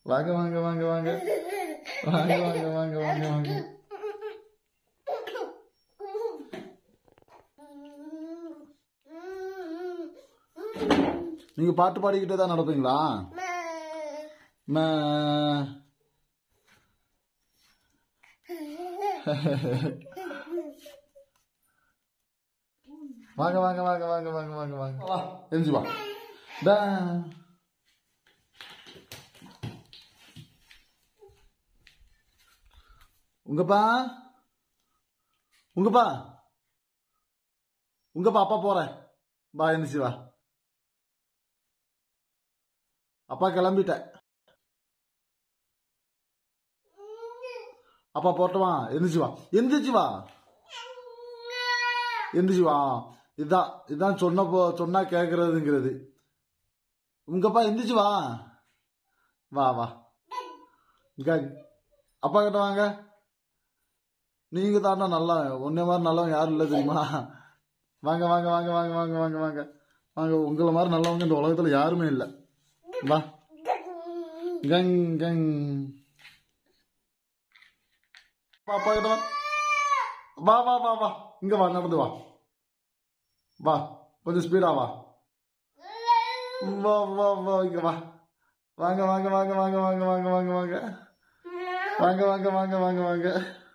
வாங்க வாங்க வாங்க வாங்க வாங்க வாங்க வாங்க வாங்க வாங்க நீங்க பாட்டு பாடிக்கிட்டே தான் நடப்பீங்களா ம. வாங்க வாங்க வாங்க வாங்க வாங்க வாங்க வாங்க வா எரிஞ்சு வா டா. உங்கப்பா உங்கப்பா உங்கப்பா அப்பா போறேன் வா எந்திரிச்சு வா அப்பா கிளம்பிட்டேன் அப்பா போட்டவா எந்திரிச்சு வா எந்திரிச்சு வா எந்திரிச்சு வா இதுதான் இதுதான் சொன்ன போ சொன்னா கேக்குறதுங்கிறது உங்கப்பா எந்திரிச்சு வா வா வா இங்க அப்பா கிட்ட வாங்க நீங்க தாண்டா நல்லா உன்னை மாதிரி நல்லவங்க யாரும் இல்லை தெரியுமா வாங்க வாங்க வாங்க வாங்க வாங்க வாங்க வாங்க வாங்க உங்களை மாதிரி நல்லவங்க இந்த உலகத்துல யாருமே இல்லை வா கங் கங் வா, அப்பா கிட்ட வா வா வா வா வா இங்க வா நடந்து வா வா கொஞ்சம் ஸ்பீடா வா வா வா வா இங்க வா வாங்க வாங்க வாங்க வாங்க வாங்க வாங்க வாங்க வாங்க வாங்க வாங்க வாங்க வாங்க வாங்க